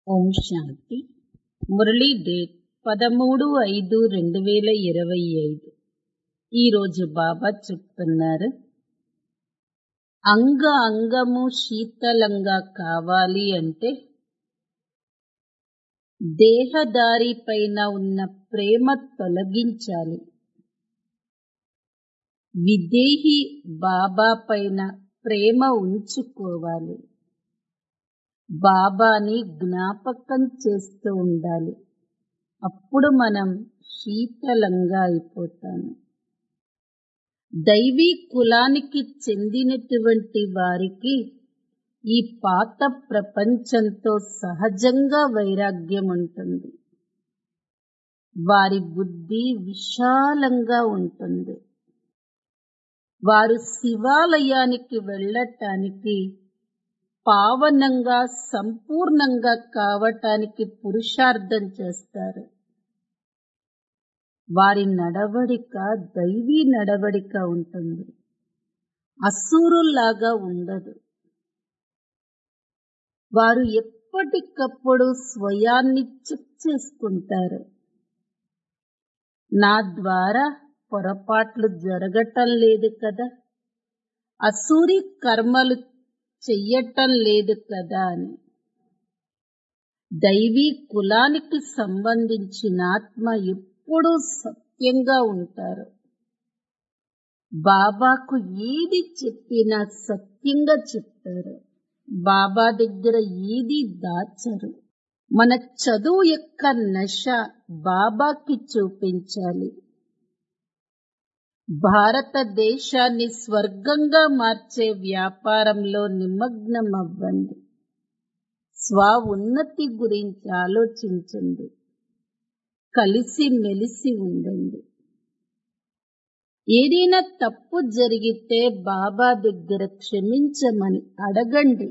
ఓం శాంతి Murali date పదమూడు ఐదు రెండు వేల ఇరవై ఐదు ఈరోజు బాబా చెప్తున్నారు అంగ అంగము శీతలంగా కావాలి అంటే దేహదారి పైన ఉన్న ప్రేమ తొలగించాలి విదేహి బాబా పైన ప్రేమ ఉంచుకోవాలి బాబాని జ్ఞాపకం చేస్తూ ఉండాలి అప్పుడు మనం శీతలంగా అయిపోతాము దైవీ కులానికి చెందినటువంటి వారికి ఈ పాత ప్రపంచంతో సహజంగా వైరాగ్యం ఉంటుంది వారి బుద్ధి విశాలంగా ఉంటుంది వారు శివాలయానికి వెళ్ళటానికి పావనంగా సంపూర్ణంగా కావటానికి పురుషార్థం చేస్తారు వారి నడవడిక దైవీ నడవడిక ఉంటుంది అసూరుల్లాగా ఉండదు వారు ఎప్పటికప్పుడు స్వయాన్ని చెక్ చేసుకుంటారు నా ద్వారా పొరపాట్లు జరగటం లేదు కదా అసూరి కర్మలు చెయ్యటం లేదు కదా అని దైవీ కులానికి సంబంధించిన ఆత్మ ఎప్పుడూ సత్యంగా ఉంటారు బాబాకు ఏది చెప్పినా సత్యంగా చెప్తారు బాబా దగ్గర ఏది దాచరు మన చదువు యొక్క నశ బాబాకి చూపించాలి భారతదేశాన్ని స్వర్గంగా మార్చే వ్యాపారంలో నిమగ్నం అవ్వండి స్వ ఉన్నతి గురించి ఆలోచించండి కలిసి మెలిసి ఉండండి ఏదైనా తప్పు జరిగితే బాబా దగ్గర క్షమించమని అడగండి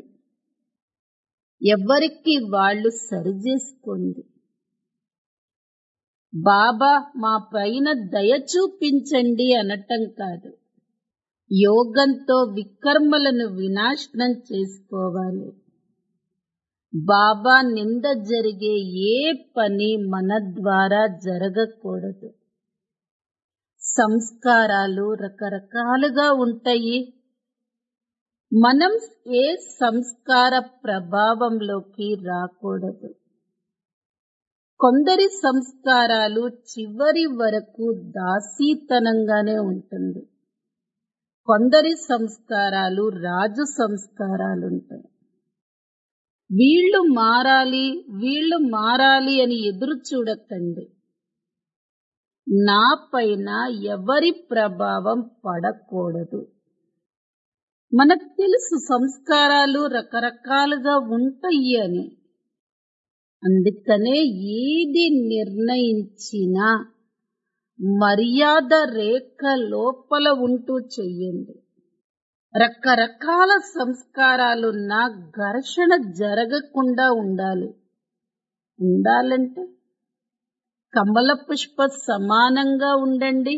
ఎవరికి వాళ్ళు సరిచేసుకోండి బాబా మా పైన దయ చూపించండి అనటం కాదు యోగంతో వికర్మలను వినాశనం చేసుకోవాలి బాబా నింద జరిగే ఏ పని మన ద్వారా జరగకూడదు సంస్కారాలు రకరకాలుగా ఉంటాయి మనం ఏ సంస్కార ప్రభావంలోకి రాకూడదు కొందరి సంస్కారాలు చివరి వరకు దాసీతనంగానే ఉంటుంది కొందరి సంస్కారాలు రాజు సంస్కారాలు ఉంటాయి వీళ్ళు మారాలి వీళ్ళు మారాలి అని ఎదురు చూడకండి నా పైన ఎవరి ప్రభావం పడకూడదు మనకు తెలుసు సంస్కారాలు రకరకాలుగా ఉంటాయి అని అందుకనే ఏది నిర్ణయించినా మర్యాద రేఖ లోపల ఉంటూ చెయ్యండి రకరకాల సంస్కారాలున్న ఘర్షణ జరగకుండా ఉండాలి ఉండాలంటే కమల పుష్ప సమానంగా ఉండండి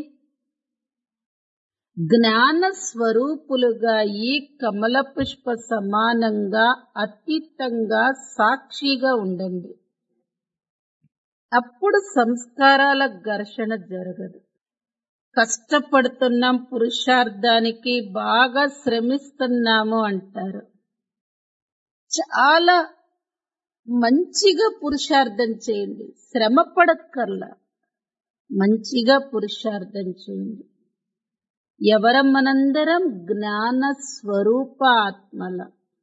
జ్ఞాన స్వరూపులుగా ఈ కమల పుష్ప సమానంగా అతీతంగా సాక్షిగా ఉండండి అప్పుడు సంస్కారాల ఘర్షణ జరగదు కష్టపడుతున్నాం పురుషార్థానికి బాగా శ్రమిస్తున్నాము అంటారు చాలా మంచిగా పురుషార్థం చేయండి శ్రమ పడక్కర్లా మంచిగా పురుషార్థం చేయండి ఎవరం మనందరం జ్ఞాన స్వరూప ఆత్మల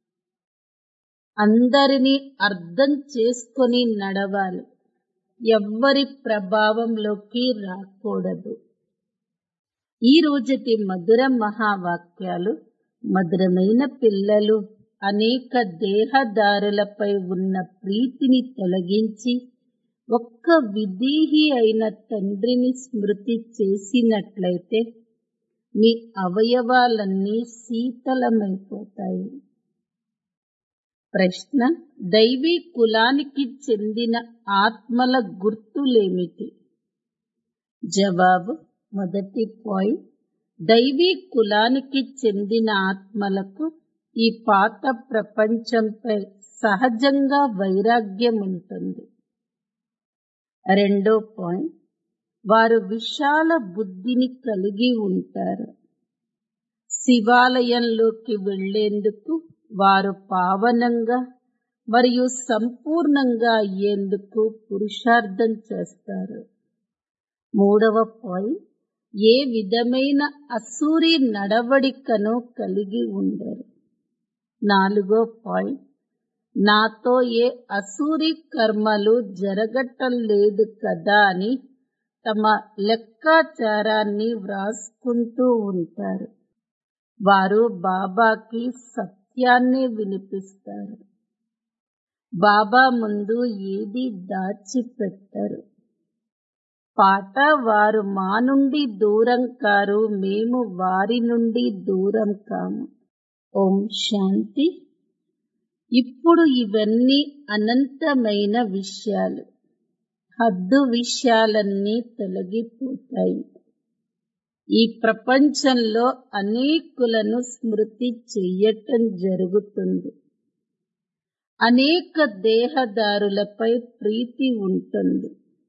అందరినీ అర్థం చేసుకొని నడవాలి ఎవ్వరి ప్రభావంలోకి రాకూడదు ఈ రోజుటి మధుర మహావాక్యాలు మధురమైన పిల్లలు అనేక దేహదారులపై ఉన్న ప్రీతిని తొలగించి ఒక్క విదేహి అయిన తండ్రిని స్మృతి చేసినట్లయితే మీ అవయవాలన్నీ శీతలమైపోతాయి ప్రశ్న దైవీ కులానికి చెందిన ఆత్మల గుర్తులేమిటి జవాబు మొదటి పాయింట్ దైవీ కులానికి చెందిన ఆత్మలకు ఈ పాత ప్రపంచంపై సహజంగా వైరాగ్యం ఉంటుంది రెండో పాయింట్ వారు విశాల బుద్ధిని కలిగి ఉంటారు శివాలయంలోకి వెళ్లేందుకు వారు పావనంగా మరియు సంపూర్ణంగా అయ్యేందుకు పురుషార్థం చేస్తారు మూడవ పాయింట్ ఏ విధమైన అసూరి నడవడికను కలిగి ఉండరు నాలుగో పాయింట్ నాతో ఏ అసూరి కర్మలు జరగటం లేదు కదా అని తమ లెక్కాచారాన్ని వ్రాసుకుంటూ ఉంటారు వారు బాబాకి సత్యాన్ని వినిపిస్తారు బాబా ముందు ఏది దాచిపెట్టరు పాట వారు మా నుండి దూరం కారు మేము వారి నుండి దూరం కాము ఓం శాంతి ఇప్పుడు ఇవన్నీ అనంతమైన విషయాలు హద్దు విషయాలన్నీ తొలగిపోతాయి ఈ ప్రపంచంలో అనేకులను స్మృతి చెయ్యటం జరుగుతుంది అనేక దేహదారులపై ప్రీతి ఉంటుంది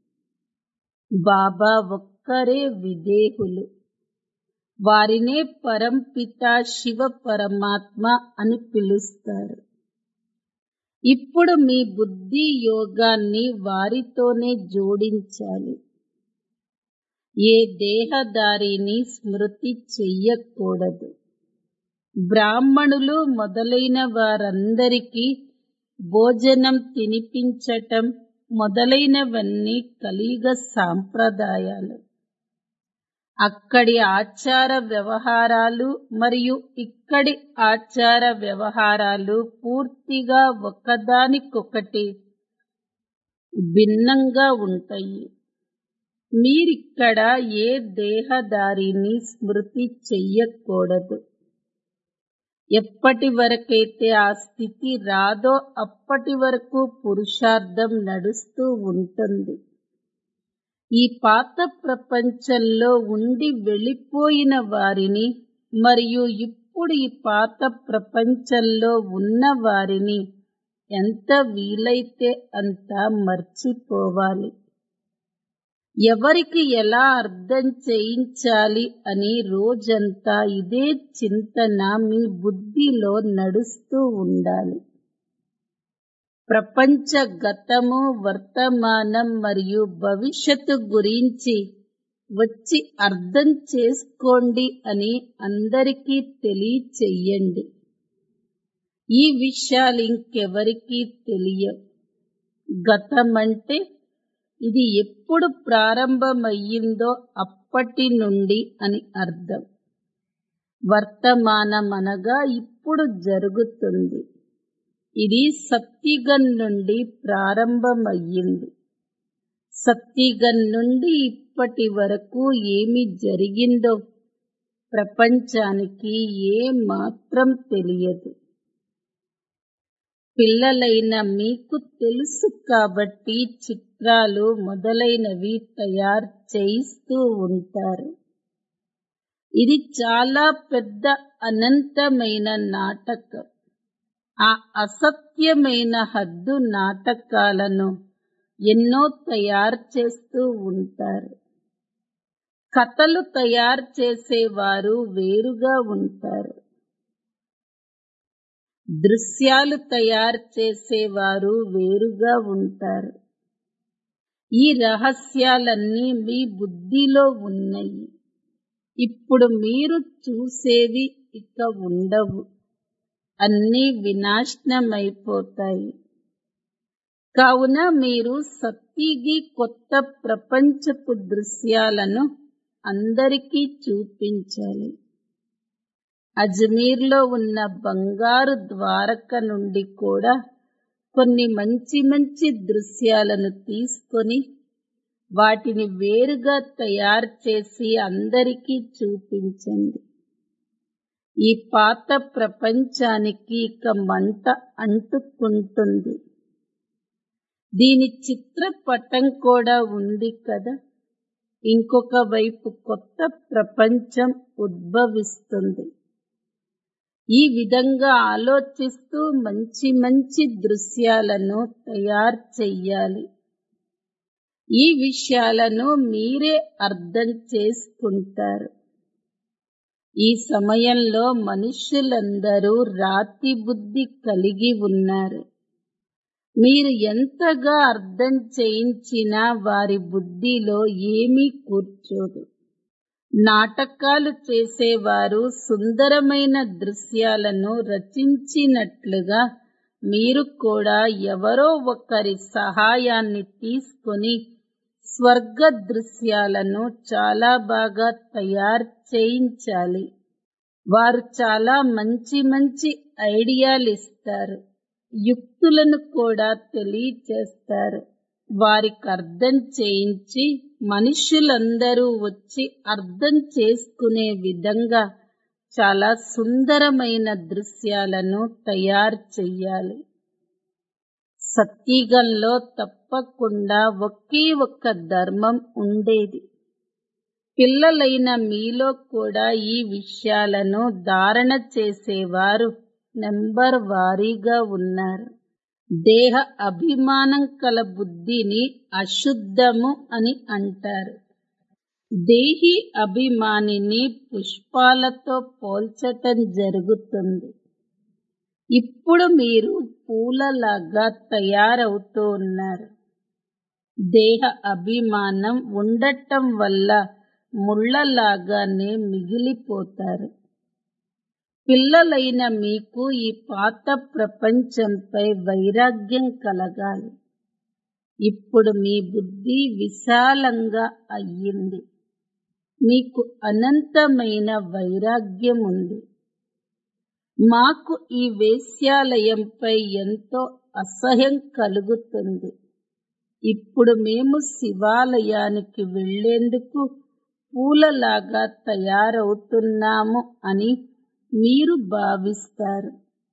బాబా ఒక్కరే విదేహులు వారినే పరంపిత శివ పరమాత్మ అని పిలుస్తారు ఇప్పుడు మీ బుద్ధి యోగాన్ని వారితోనే జోడించాలి ఏ దేహదారిని స్మృతి చెయ్యకూడదు బ్రాహ్మణులు మొదలైన వారందరికీ భోజనం తినిపించటం మొదలైనవన్నీ కలిగ సాంప్రదాయాలు అక్కడి ఆచార వ్యవహారాలు మరియు ఇక్కడి ఆచార వ్యవహారాలు పూర్తిగా ఒకదానికొకటి భిన్నంగా ఉంటాయి మీరిక్కడ ఏ దేహదారిని స్మృతి చెయ్యకూడదు ఎప్పటి వరకైతే ఆ స్థితి రాదో అప్పటి వరకు పురుషార్థం నడుస్తూ ఉంటుంది ఈ పాత ప్రపంచంలో ఉండి వెళ్ళిపోయిన వారిని మరియు ఇప్పుడు ఈ పాత ప్రపంచంలో ఉన్న వారిని ఎంత వీలైతే అంత మర్చిపోవాలి ఎవరికి ఎలా అర్థం చేయించాలి అని రోజంతా ఇదే చింతన మీ బుద్ధిలో నడుస్తూ ఉండాలి ప్రపంచ గతము వర్తమానం మరియు భవిష్యత్తు గురించి వచ్చి అర్థం చేసుకోండి అని అందరికీ తెలియచెయ్యండి ఈ విషయాలు ఇంకెవరికీ తెలియవు గతమంటే ఇది ఎప్పుడు ప్రారంభమయ్యిందో అప్పటి నుండి అని అర్థం వర్తమానం అనగా ఇప్పుడు జరుగుతుంది ఇది సత్తిగన్ నుండి ప్రారంభమయ్యింది సత్తిగన్ నుండి ఇప్పటి వరకు ఏమి జరిగిందో ప్రపంచానికి ఏ మాత్రం తెలియదు పిల్లలైన మీకు తెలుసు కాబట్టి చిత్రాలు మొదలైనవి తయారు చేయిస్తూ ఉంటారు ఇది చాలా పెద్ద అనంతమైన నాటకం ఆ అసత్యమైన హద్దు నాటకాలను ఎన్నో తయారు చేస్తూ ఉంటారు కథలు తయారు చేసేవారు వేరుగా ఉంటారు దృశ్యాలు తయారు చేసేవారు వేరుగా ఉంటారు ఈ రహస్యాలన్నీ మీ బుద్ధిలో ఉన్నాయి ఇప్పుడు మీరు చూసేవి ఇక ఉండవు అన్నీ వినాశనమైపోతాయి కావున మీరు సత్తిగి కొత్త ప్రపంచపు దృశ్యాలను అందరికీ చూపించాలి అజ్మీర్లో ఉన్న బంగారు ద్వారక నుండి కూడా కొన్ని మంచి మంచి దృశ్యాలను తీసుకొని వాటిని వేరుగా తయారు చేసి అందరికీ చూపించండి ఈ పాత ప్రపంచానికి ఇక మంట అంటుకుంటుంది దీని చిత్రపటం కూడా ఉంది కదా ఇంకొక వైపు కొత్త ప్రపంచం ఉద్భవిస్తుంది ఈ విధంగా ఆలోచిస్తూ మంచి మంచి దృశ్యాలను తయారు చెయ్యాలి ఈ విషయాలను మీరే అర్థం చేసుకుంటారు ఈ సమయంలో మనుష్యులందరూ రాతి బుద్ధి కలిగి ఉన్నారు మీరు ఎంతగా అర్థం చేయించినా వారి బుద్ధిలో ఏమీ కూర్చోదు నాటకాలు చేసేవారు సుందరమైన దృశ్యాలను రచించినట్లుగా మీరు కూడా ఎవరో ఒకరి సహాయాన్ని తీసుకొని స్వర్గ దృశ్యాలను చాలా బాగా తయారు చేయించాలి వారు చాలా మంచి మంచి ఐడియాలు ఇస్తారు యుక్తులను కూడా తెలియచేస్తారు వారికి అర్థం చేయించి మనుషులందరూ వచ్చి అర్థం చేసుకునే విధంగా చాలా సుందరమైన దృశ్యాలను తయారు చెయ్యాలి సత్యగంలో తప్పకుండా ఒకే ఒక్క ధర్మం ఉండేది పిల్లలైన మీలో కూడా ఈ విషయాలను ధారణ చేసేవారు నెంబర్ వారీగా ఉన్నారు దేహ అభిమానం కల బుద్ధిని అశుద్ధము అని అంటారు దేహి అభిమానిని పుష్పాలతో పోల్చటం జరుగుతుంది ఇప్పుడు మీరు పూలలాగా తయారవుతూ ఉన్నారు దేహ అభిమానం ఉండటం వల్ల ముళ్ళలాగానే మిగిలిపోతారు పిల్లలైన మీకు ఈ పాత ప్రపంచంపై వైరాగ్యం కలగాలి ఇప్పుడు మీ బుద్ధి విశాలంగా అయ్యింది మీకు అనంతమైన వైరాగ్యం ఉంది మాకు ఈ వేశ్యాలయంపై ఎంతో అసహ్యం కలుగుతుంది ఇప్పుడు మేము శివాలయానికి వెళ్లేందుకు పూలలాగా తయారవుతున్నాము అని మీరు భావిస్తారు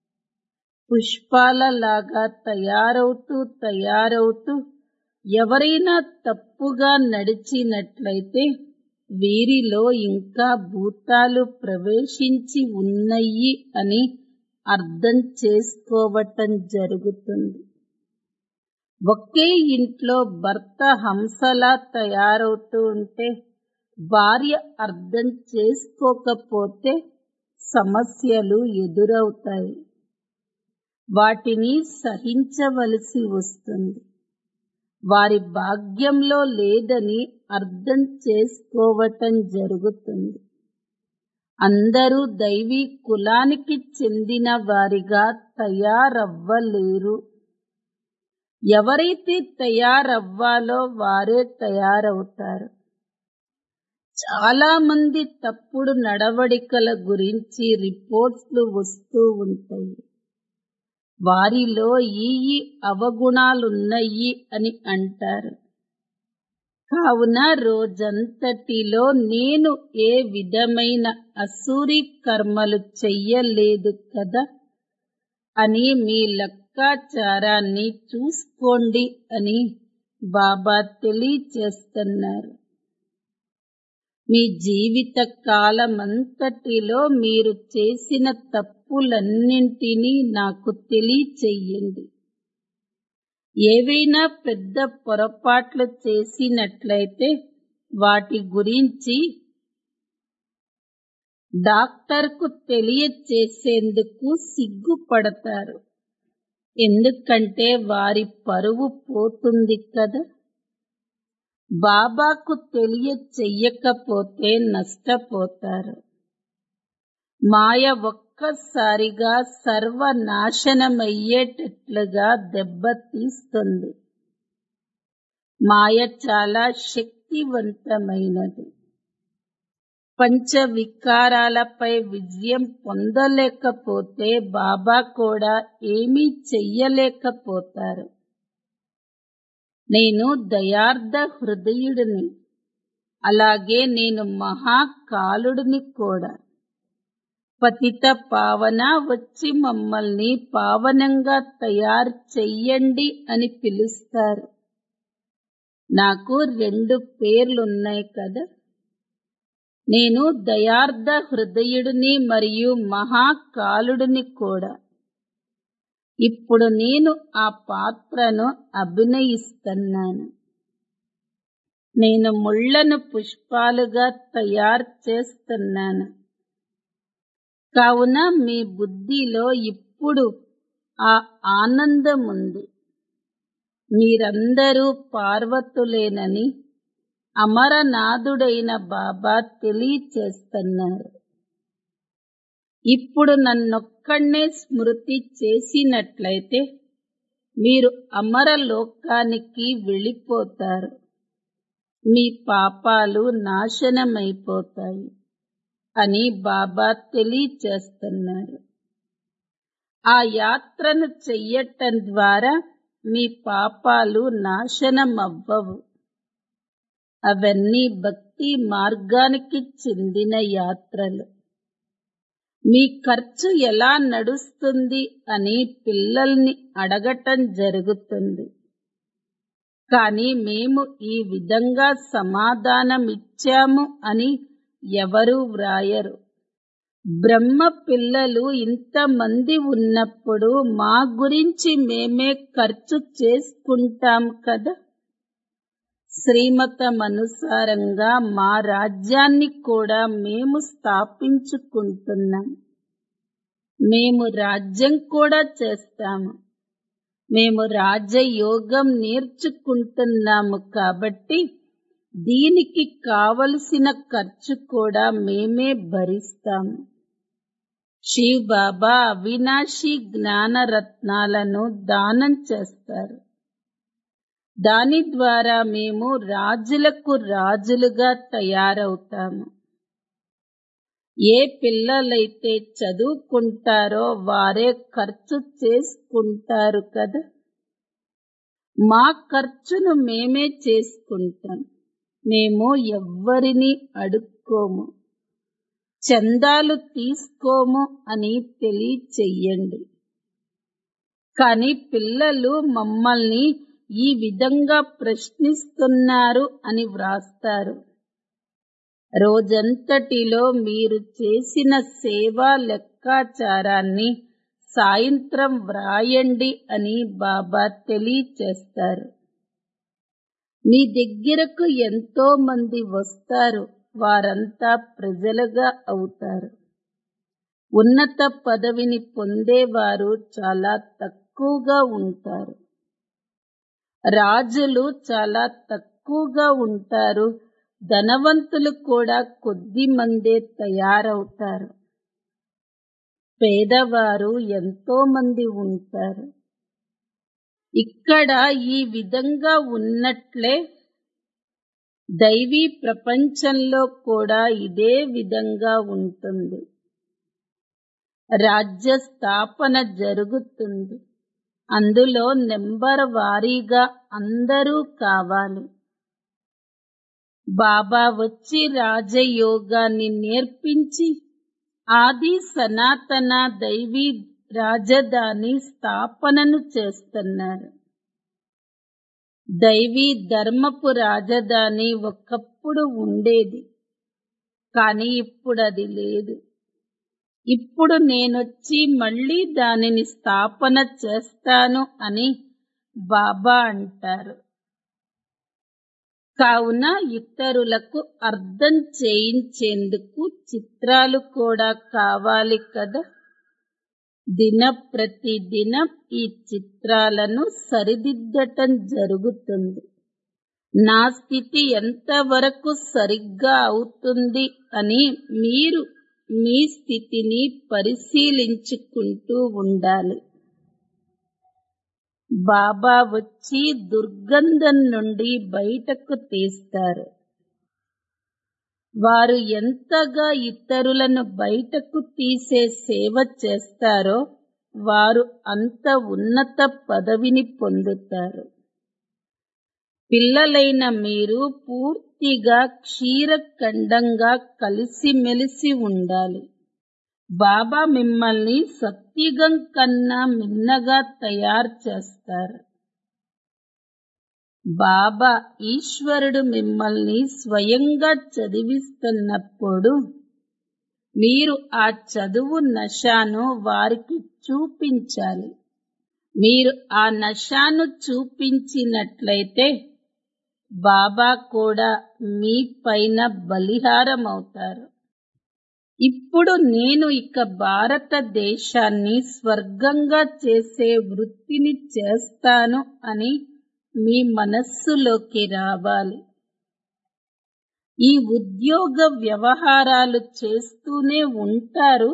పుష్పాలలాగా తయారవుతూ తయారవుతూ ఎవరైనా తప్పుగా నడిచినట్లయితే వీరిలో ఇంకా భూతాలు ప్రవేశించి ఉన్నాయి అని అర్థం చేసుకోవటం జరుగుతుంది ఒకే ఇంట్లో భర్త హంసలా తయారవుతూ ఉంటే భార్య అర్థం చేసుకోకపోతే సమస్యలు ఎదురవుతాయి వాటిని సహించవలసి వస్తుంది వారి భాగ్యంలో లేదని అర్థం చేసుకోవటం జరుగుతుంది అందరూ దైవీ కులానికి చెందిన వారిగా తయారవ్వలేరు ఎవరైతే తయారవ్వాలో వారే తయారవుతారు చాలా మంది తప్పుడు నడవడికల గురించి రిపోర్ట్స్లు వస్తూ ఉంటాయి వారిలో ఈ ఈ అవగుణాలున్నాయి అని అంటారు కావున రోజంతటిలో నేను ఏ విధమైన అసూరి కర్మలు చెయ్యలేదు కదా అని మీ లెక్కాచారాన్ని చూసుకోండి అని బాబా తెలియచేస్తున్నారు మీ జీవిత కాలమంతటిలో మీరు చేసిన తప్పులన్నింటినీ నాకు తెలియచెయ్యండి ఏవైనా పెద్ద పొరపాట్లు చేసినట్లయితే వాటి గురించి డాక్టర్కు తెలియచేసేందుకు సిగ్గుపడతారు ఎందుకంటే వారి పరువు పోతుంది కదా బాబాకు తెలియచెయ్యకపోతే నష్టపోతారు మాయ ఒక్కసారిగా సర్వనాశనమయ్యేటట్లుగా దెబ్బతీస్తుంది మాయ చాలా శక్తివంతమైనది పంచ వికారాలపై విజయం పొందలేకపోతే బాబా కూడా ఏమీ చెయ్యలేకపోతారు నేను దయార్థ హృదయుడిని అలాగే నేను మహాకాలుడిని కూడా పతిత పావన వచ్చి మమ్మల్ని పావనంగా తయారు చెయ్యండి అని పిలుస్తారు నాకు రెండు పేర్లున్నాయి కదా నేను దయార్థ హృదయుడిని మరియు మహాకాలుడిని కూడా ఇప్పుడు నేను ఆ పాత్రను అభినయిస్తున్నాను నేను ముళ్లను పుష్పాలుగా తయారు చేస్తున్నాను కావున మీ బుద్ధిలో ఇప్పుడు ఆ ఆనందం ఉంది మీరందరూ పార్వతులేనని అమరనాథుడైన బాబా తెలియచేస్తున్నారు ఇప్పుడు నన్నొక్కడే స్మృతి చేసినట్లయితే మీరు అమర లోకానికి వెళ్ళిపోతారు మీ పాపాలు నాశనమైపోతాయి అని బాబా తెలియచేస్తున్నారు ఆ యాత్రను చెయ్యటం ద్వారా మీ పాపాలు నాశనమవ్వవు అవన్నీ భక్తి మార్గానికి చెందిన యాత్రలు మీ ఖర్చు ఎలా నడుస్తుంది అని పిల్లల్ని అడగటం జరుగుతుంది కానీ మేము ఈ విధంగా సమాధానమిచ్చాము అని ఎవరూ వ్రాయరు బ్రహ్మ పిల్లలు ఇంతమంది ఉన్నప్పుడు మా గురించి మేమే ఖర్చు చేసుకుంటాం కదా శ్రీమతమనుసారంగా మా రాజ్యాన్ని కూడా మేము స్థాపించుకుంటున్నాం మేము రాజ్యం కూడా చేస్తాము మేము రాజయోగం నేర్చుకుంటున్నాము కాబట్టి దీనికి కావలసిన ఖర్చు కూడా మేమే భరిస్తాము శివ్ బాబా అవినాశి జ్ఞాన రత్నాలను దానం చేస్తారు దాని ద్వారా మేము రాజులకు రాజులుగా తయారవుతాము ఏ పిల్లలైతే చదువుకుంటారో వారే ఖర్చు చేసుకుంటారు కదా మా ఖర్చును మేమే చేసుకుంటాం మేము ఎవ్వరిని అడుక్కోము చందాలు తీసుకోము అని తెలియచెయ్యండి కానీ పిల్లలు మమ్మల్ని ఈ విధంగా ప్రశ్నిస్తున్నారు అని వ్రాస్తారు రోజంతటిలో మీరు చేసిన సేవా లెక్కాచారాన్ని సాయంత్రం వ్రాయండి అని బాబా తెలియచేస్తారు మీ దగ్గరకు ఎంతో మంది వస్తారు వారంతా ప్రజలుగా అవుతారు ఉన్నత పదవిని పొందేవారు చాలా తక్కువగా ఉంటారు రాజులు చాలా తక్కువగా ఉంటారు ధనవంతులు కూడా కొద్ది మందే తయారవుతారు పేదవారు ఎంతో మంది ఉంటారు ఇక్కడ ఈ విధంగా ఉన్నట్లే దైవీ ప్రపంచంలో కూడా ఇదే విధంగా ఉంటుంది రాజ్య స్థాపన జరుగుతుంది అందులో నెంబర్ వారీగా అందరూ కావాలి బాబా వచ్చి రాజయోగాన్ని నేర్పించి ఆది సనాతన దైవీ రాజధాని స్థాపనను చేస్తున్నారు దైవీ ధర్మపు రాజధాని ఒకప్పుడు ఉండేది కానీ ఇప్పుడు అది లేదు ఇప్పుడు నేనొచ్చి మళ్ళీ దానిని స్థాపన చేస్తాను అని బాబా అంటారు కావున ఇతరులకు అర్థం చేయించేందుకు చిత్రాలు కూడా కావాలి కదా దిన ప్రతి దినం ఈ చిత్రాలను సరిదిద్దటం జరుగుతుంది నా స్థితి ఎంతవరకు సరిగ్గా అవుతుంది అని మీరు మీ స్థితిని పరిశీలించుకుంటూ ఉండాలి బాబా వచ్చి దుర్గంధం నుండి బయటకు తీస్తారు వారు ఎంతగా ఇతరులను బయటకు తీసే సేవ చేస్తారో వారు అంత ఉన్నత పదవిని పొందుతారు పిల్లలైన మీరు పూర్తిగా క్షీరఖండంగా కలిసిమెలిసి ఉండాలి బాబా మిమ్మల్ని సత్యుగం కన్నా మిన్నగా తయారు చేస్తారు బాబా ఈశ్వరుడు మిమ్మల్ని స్వయంగా చదివిస్తున్నప్పుడు మీరు ఆ చదువు నశాను వారికి చూపించాలి మీరు ఆ నశాను చూపించినట్లయితే బాబా కూడా మీ పైన బలిహారమవుతారు ఇప్పుడు నేను ఇక భారతదేశాన్ని స్వర్గంగా చేసే వృత్తిని చేస్తాను అని మీ మనస్సులోకి రావాలి ఈ ఉద్యోగ వ్యవహారాలు చేస్తూనే ఉంటారు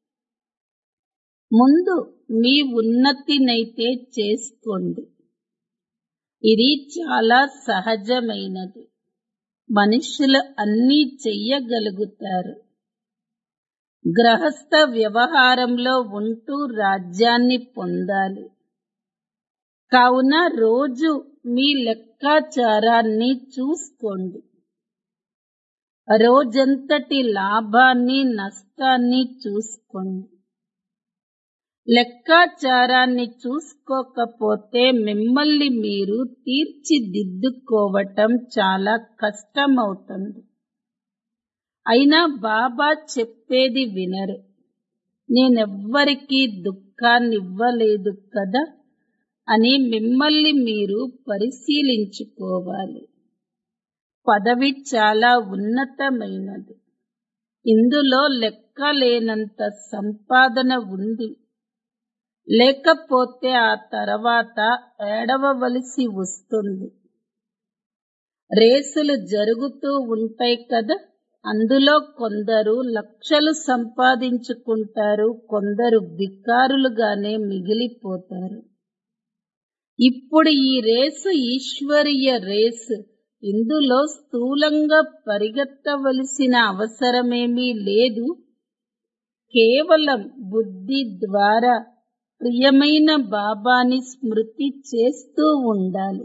ముందు మీ ఉన్నతినైతే చేసుకోండి ఇది చాలా సహజమైనది మనుషులు అన్నీ చెయ్యగలుగుతారు గ్రహస్థ వ్యవహారంలో ఉంటూ రాజ్యాన్ని పొందాలి కావున రోజు మీ లెక్కాచారాన్ని చూసుకోండి రోజంతటి లాభాన్ని నష్టాన్ని చూసుకోండి లెక్కాచారాన్ని చూసుకోకపోతే మిమ్మల్ని మీరు తీర్చిదిద్దుకోవటం చాలా కష్టమవుతుంది అయినా బాబా చెప్పేది వినరు నేనెవ్వరికీ దుఃఖాన్నివ్వలేదు కదా అని మిమ్మల్ని మీరు పరిశీలించుకోవాలి పదవి చాలా ఉన్నతమైనది ఇందులో లెక్కలేనంత సంపాదన ఉంది లేకపోతే ఆ తర్వాత ఏడవవలసి వస్తుంది రేసులు జరుగుతూ ఉంటాయి కదా అందులో కొందరు లక్షలు సంపాదించుకుంటారు కొందరు బికారులుగానే మిగిలిపోతారు ఇప్పుడు ఈ రేసు ఈశ్వరీయ రేసు ఇందులో స్థూలంగా పరిగెత్తవలసిన అవసరమేమీ లేదు కేవలం బుద్ధి ద్వారా ప్రియమైన బాబాని స్మృతి చేస్తూ ఉండాలి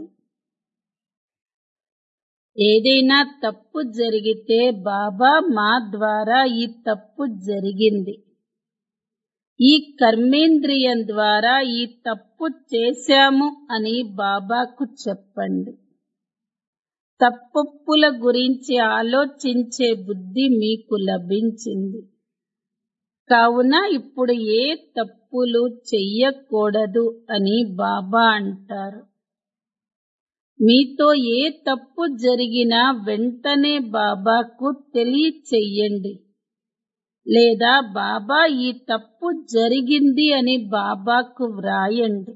ఏదైనా తప్పు జరిగితే బాబా మా ద్వారా ఈ తప్పు జరిగింది ఈ కర్మేంద్రియం ద్వారా ఈ తప్పు చేశాము అని బాబాకు చెప్పండి తప్పొప్పుల గురించి ఆలోచించే బుద్ధి మీకు లభించింది కావున ఇప్పుడు ఏ తప్పులు చెయ్యకూడదు అని బాబా అంటారు మీతో ఏ తప్పు జరిగినా వెంటనే బాబాకు తెలియచెయ్యండి లేదా బాబా ఈ తప్పు జరిగింది అని బాబాకు వ్రాయండి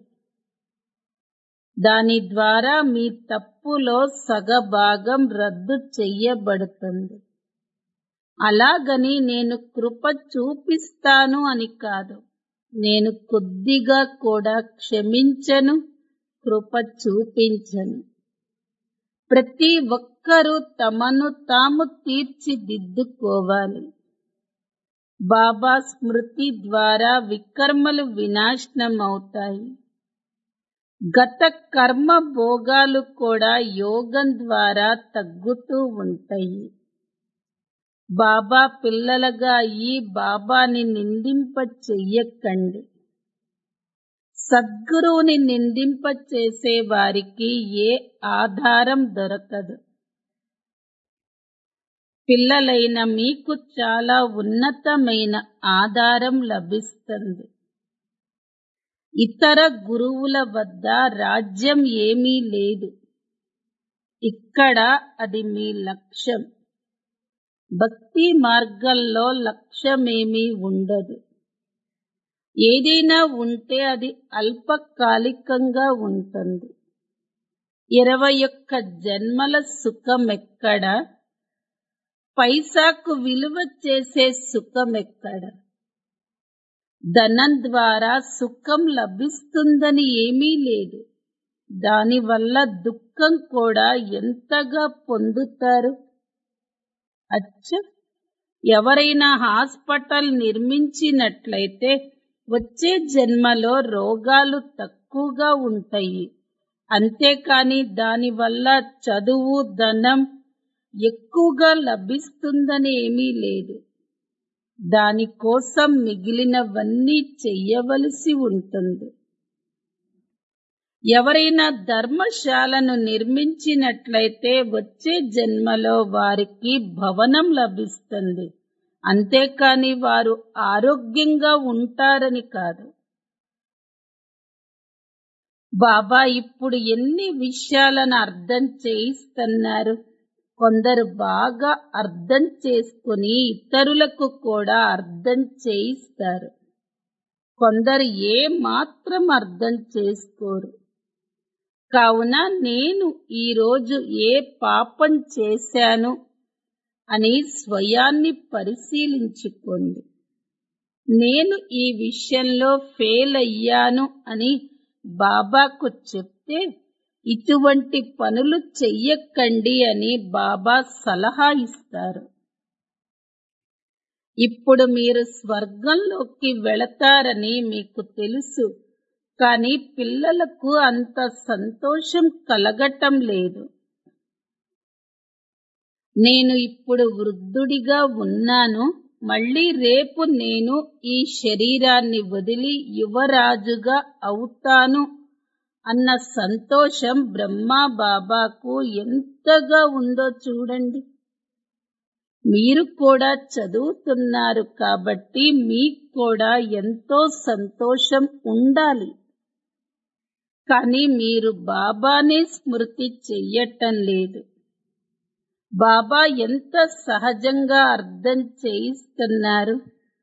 దాని ద్వారా మీ తప్పులో సగభాగం రద్దు చెయ్యబడుతుంది అలాగని నేను కృప చూపిస్తాను అని కాదు నేను కొద్దిగా కూడా క్షమించను కృప చూపించను ప్రతి ఒక్కరూ తమను తాము తీర్చిదిద్దుకోవాలి బాబా స్మృతి ద్వారా వికర్మలు వినాశనం అవుతాయి గత కర్మ భోగాలు కూడా యోగం ద్వారా తగ్గుతూ ఉంటాయి బాబా పిల్లలుగా ఈ బాబాని నిందింప చెయ్యకండి సద్గురువుని నిందింప చేసే వారికి ఏ ఆధారం దొరకదు పిల్లలైన మీకు చాలా ఉన్నతమైన ఆధారం లభిస్తుంది ఇతర గురువుల వద్ద రాజ్యం ఏమీ లేదు ఇక్కడ అది మీ లక్ష్యం భక్తి మార్గంలో లక్ష్యమేమీ ఉండదు ఏదైనా ఉంటే అది అల్పకాలికంగా ఉంటుంది ఇరవై ఒక్క జన్మల సుఖం ఎక్కడ పైసాకు విలువ చేసే సుఖం ఎక్కడ ధనం ద్వారా సుఖం లభిస్తుందని ఏమీ లేదు దానివల్ల దుఃఖం కూడా ఎంతగా పొందుతారు అచ్చ ఎవరైనా హాస్పిటల్ నిర్మించినట్లయితే వచ్చే జన్మలో రోగాలు తక్కువగా ఉంటాయి అంతేకాని దానివల్ల చదువు ధనం ఎక్కువగా లభిస్తుందని ఏమీ లేదు దానికోసం మిగిలినవన్నీ చెయ్యవలసి ఉంటుంది ఎవరైనా ధర్మశాలను నిర్మించినట్లయితే వచ్చే జన్మలో వారికి భవనం లభిస్తుంది అంతేకాని వారు ఆరోగ్యంగా ఉంటారని కాదు బాబా ఇప్పుడు ఎన్ని విషయాలను అర్థం చేయిస్తున్నారు కొందరు బాగా అర్థం చేసుకుని ఇతరులకు కూడా అర్థం చేయిస్తారు కొందరు ఏ మాత్రం అర్థం చేసుకోరు కావున నేను ఈరోజు ఏ పాపం చేశాను అని స్వయాన్ని పరిశీలించుకోండి నేను ఈ విషయంలో ఫెయిల్ అయ్యాను అని బాబాకు చెప్తే ఇటువంటి పనులు చెయ్యకండి అని బాబా సలహా ఇస్తారు ఇప్పుడు మీరు స్వర్గంలోకి వెళతారని మీకు తెలుసు కానీ పిల్లలకు అంత సంతోషం కలగటం లేదు నేను ఇప్పుడు వృద్ధుడిగా ఉన్నాను మళ్ళీ రేపు నేను ఈ శరీరాన్ని వదిలి యువరాజుగా అవుతాను అన్న సంతోషం బ్రహ్మా బాబాకు ఎంతగా ఉందో చూడండి మీరు కూడా చదువుతున్నారు కాబట్టి మీకు కూడా ఎంతో సంతోషం ఉండాలి కానీ మీరు బాబానే స్మృతి చెయ్యటం లేదు బాబా ఎంత సహజంగా అర్థం చేయిస్తున్నారు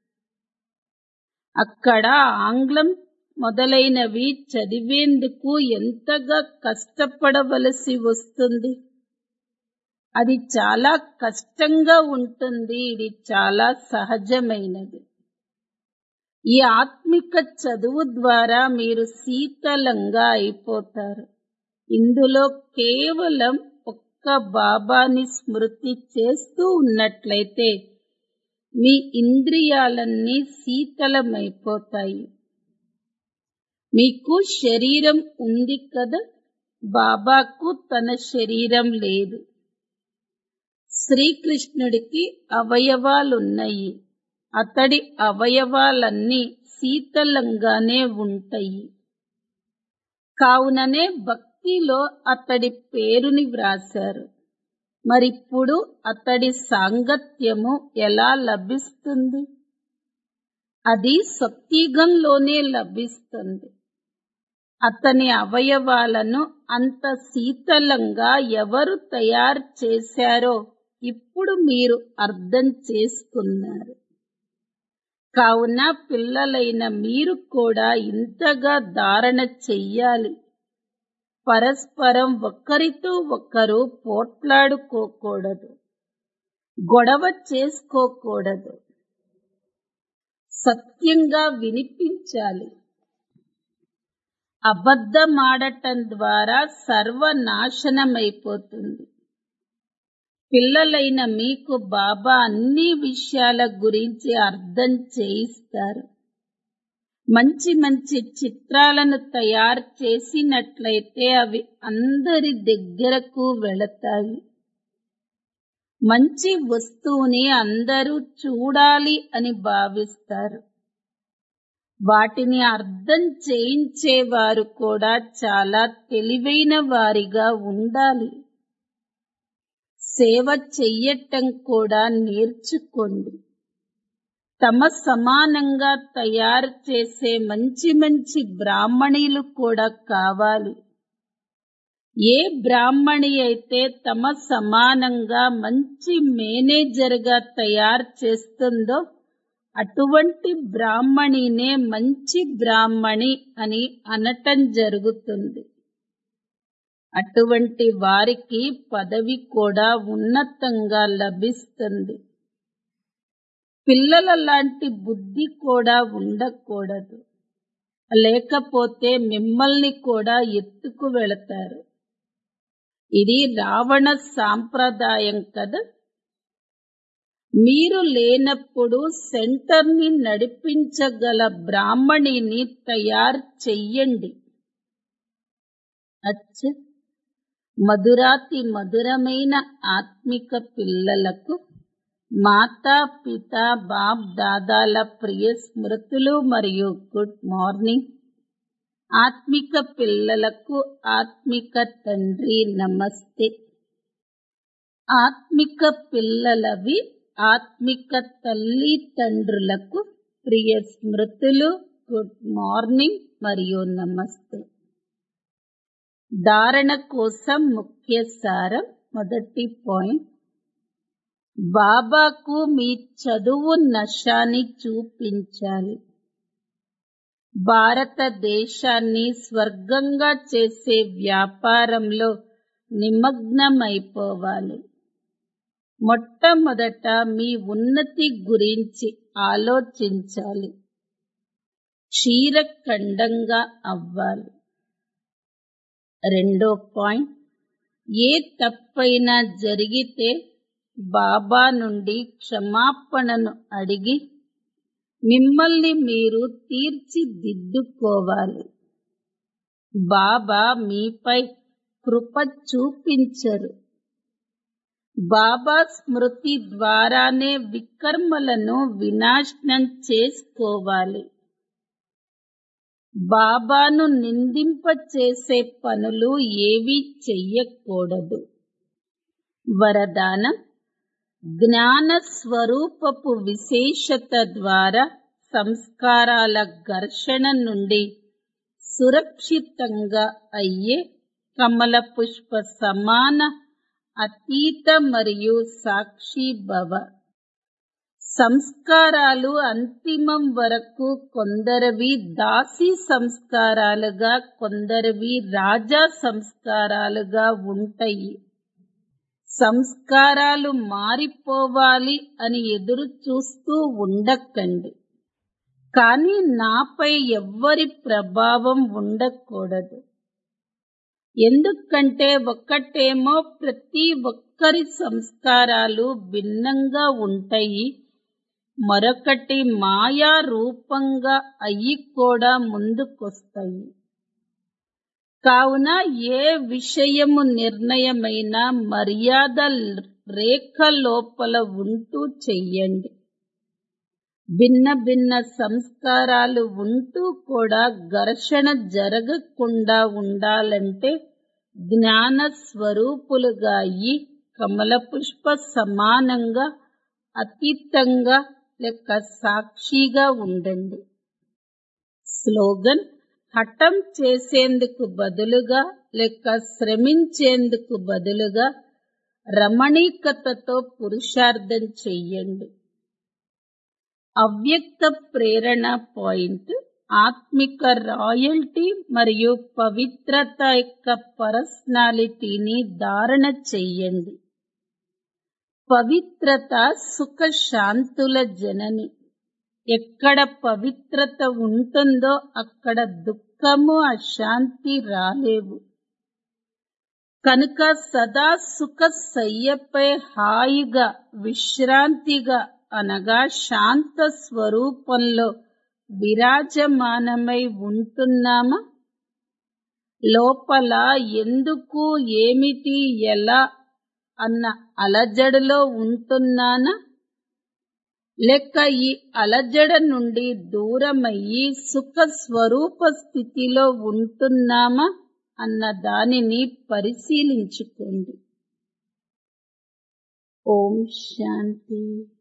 అక్కడ ఆంగ్లం మొదలైనవి చదివేందుకు ఎంతగా కష్టపడవలసి వస్తుంది అది చాలా కష్టంగా ఉంటుంది ఇది చాలా సహజమైనది ఈ ఆత్మిక చదువు ద్వారా మీరు శీతలంగా అయిపోతారు ఇందులో కేవలం ఒక్క బాబాని స్మృతి చేస్తూ ఉన్నట్లయితే మీ ఇంద్రియాలన్నీ శీతలమైపోతాయి మీకు శరీరం ఉంది కదా బాబాకు తన శరీరం లేదు శ్రీకృష్ణుడికి అవయవాలున్నాయి అతడి అవయవాలన్నీ శీతలంగానే ఉంటాయి కావుననే భక్తిలో అతడి పేరుని వ్రాశారు మరిప్పుడు అతడి సాంగత్యము ఎలా లభిస్తుంది అది సత్యుగంలోనే లభిస్తుంది అతని అవయవాలను అంత శీతలంగా ఎవరు తయారు చేశారో ఇప్పుడు మీరు అర్థం చేసుకున్నారు కావున పిల్లలైన మీరు కూడా ఇంతగా ధారణ చెయ్యాలి పరస్పరం ఒకరితో ఒకరు పోట్లాడుకోకూడదు గొడవ చేసుకోకూడదు సత్యంగా వినిపించాలి అబద్ధమాడటం ద్వారా సర్వనాశనమైపోతుంది పిల్లలైన మీకు బాబా అన్ని విషయాల గురించి అర్థం చేయిస్తారు మంచి మంచి చిత్రాలను తయారు చేసినట్లయితే అవి అందరి దగ్గరకు వెళతాయి మంచి వస్తువుని అందరూ చూడాలి అని భావిస్తారు వాటిని అర్థం చేయించేవారు కూడా చాలా తెలివైన వారిగా ఉండాలి సేవ చెయ్యటం కూడా నేర్చుకోండి తమ సమానంగా తయారు చేసే మంచి మంచి బ్రాహ్మణీలు కూడా కావాలి ఏ బ్రాహ్మణి అయితే తమ సమానంగా మంచి మేనేజర్గా తయారు చేస్తుందో అటువంటి బ్రాహ్మణినే మంచి బ్రాహ్మణి అని అనటం జరుగుతుంది అటువంటి వారికి పదవి కూడా ఉన్నతంగా లభిస్తుంది పిల్లల లాంటి బుద్ధి కూడా ఉండకూడదు లేకపోతే మిమ్మల్ని కూడా ఎత్తుకు వెళతారు ఇది రావణ సాంప్రదాయం కదా మీరు లేనప్పుడు సెంటర్ని నడిపించగల బ్రాహ్మణిని తయారు చెయ్యండి అచ్చ మధురాతి మధురమైన ఆత్మిక పిల్లలకు మాతా పిత బాప్ దాదాల ప్రియ స్మృతులు మరియు గుడ్ మార్నింగ్ ఆత్మిక పిల్లలకు ఆత్మిక తండ్రి నమస్తే ఆత్మిక పిల్లలవి ఆత్మిక తల్లి తండ్రులకు ప్రియ స్మృతులు గుడ్ మార్నింగ్ మరియు నమస్తే ధారణ కోసం ముఖ్య సారం మొదటి పాయింట్ బాబాకు మీ చదువు నశాని చూపించాలి భారతదేశాన్ని స్వర్గంగా చేసే వ్యాపారంలో నిమగ్నమైపోవాలి మొట్టమొదట మీ ఉన్నతి గురించి ఆలోచించాలి క్షీరఖండంగా అవ్వాలి రెండో పాయింట్ ఏ తప్పైనా జరిగితే బాబా నుండి క్షమాపణను అడిగి మిమ్మల్ని మీరు తీర్చిదిద్దుకోవాలి బాబా మీపై కృప చూపించరు బాబా స్మృతి ద్వారానే వికర్మలను వినాశనం చేసుకోవాలి బాబాను నిందింపచేసే పనులు ఏవీ చెయ్యకూడదు వరదానం జ్ఞాన స్వరూపపు విశేషత ద్వారా సంస్కారాల ఘర్షణ నుండి సురక్షితంగా అయ్యే కమల పుష్ప సమాన అతీత మరియు సాక్షి భవ సంస్కారాలు అంతిమం వరకు కొందరివి దాసి సంస్కారాలుగా కొందరివి రాజా సంస్కారాలుగా ఉంటాయి సంస్కారాలు మారిపోవాలి అని ఎదురు చూస్తూ ఉండకండి కానీ నాపై ఎవ్వరి ప్రభావం ఉండకూడదు ఎందుకంటే ఒక్కటేమో ప్రతి ఒక్కరి సంస్కారాలు భిన్నంగా ఉంటాయి మరొకటి మాయా రూపంగా అయ్యి కూడా ముందుకొస్తాయి కావున ఏ విషయము నిర్ణయమైన మర్యాద రేఖ లోపల ఉంటూ చెయ్యండి భిన్న భిన్న సంస్కారాలు ఉంటూ కూడా ఘర్షణ జరగకుండా ఉండాలంటే జ్ఞాన స్వరూపులుగా అయ్యి కమల పుష్ప సమానంగా అతీతంగా లెక్క సాక్షిగా ఉండండి స్లోగన్ హఠం చేసేందుకు బదులుగా లేక శ్రమించేందుకు బదులుగా రమణీకతతో పురుషార్థం చెయ్యండి అవ్యక్త ప్రేరణ పాయింట్ ఆత్మిక రాయల్టీ మరియు పవిత్రత యొక్క పర్సనాలిటీని ధారణ చెయ్యండి పవిత్రత సుఖ శాంతుల జనని ఎక్కడ పవిత్రత ఉంటుందో అక్కడ దుఃఖము అశాంతి రాలేవు కనుక సదా సుఖ సయ్యపై హాయిగా విశ్రాంతిగా అనగా శాంత స్వరూపంలో విరాజమానమై ఉంటున్నామా లోపల ఎందుకు ఏమిటి ఎలా అన్న అలజడిలో ఉంటున్నానా లెక్క ఈ అలజడ నుండి దూరమయ్యి సుఖ స్వరూప స్థితిలో ఉంటున్నామా అన్న దానిని పరిశీలించుకోండి ఓం శాంతి